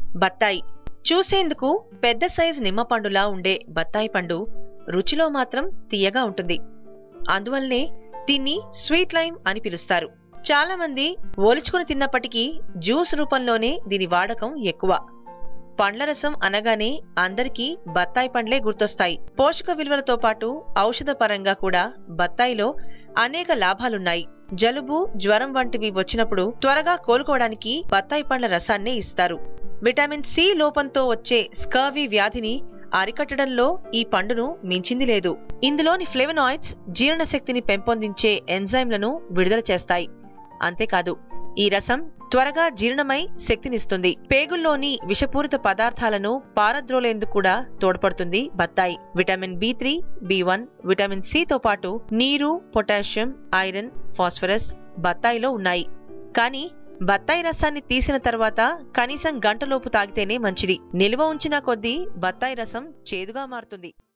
బత్తాయి చూసేందుకు పెద్ద సైజు నిమ్మపండులా ఉండే బత్తాయి పండు రుచిలో మాత్రం తీయగా ఉంటుంది అందువల్లనే దీన్ని స్వీట్ లైమ్ అని పిలుస్తారు చాలా మంది ఓల్చుకుని తిన్నప్పటికీ జ్యూస్ రూపంలోనే దీని వాడకం ఎక్కువ పండ్ల రసం అనగానే అందరికీ బత్తాయి పండ్లే గుర్తొస్తాయి పోషక విలువలతో పాటు ఔషధ పరంగా కూడా బత్తాయిలో అనేక లాభాలున్నాయి జలుబు జ్వరం వంటివి వచ్చినప్పుడు త్వరగా కోలుకోవడానికి బత్తాయి పండ్ల రసాన్నే ఇస్తారు విటమిన్ సి లోపంతో వచ్చే స్కర్వీ వ్యాధిని అరికట్టడంలో ఈ పండును మించింది లేదు ఇందులోని ఫ్లేవనాయిడ్స్ జీర్ణశక్తిని పెంపొందించే ఎంజైమ్లను విడుదల చేస్తాయి అంతేకాదు ఈ రసం త్వరగా జీర్ణమై శక్తినిస్తుంది పేగుల్లోని విషపూరిత పదార్థాలను పారద్రోలేందుకు కూడా తోడ్పడుతుంది బత్తాయి vitamin B three B one vitamin సితో పాటు నీరు పొటాషియం ఐరన్ ఫాస్ఫరస్ బత్తాయిలో ఉన్నాయి కానీ బత్తాయి రసాన్ని తీసిన తర్వాత కనీసం గంటలోపు తాగితేనే మంచిది నిల్వ ఉంచిన కొద్దీ బత్తాయి రసం చేదుగా మారుతుంది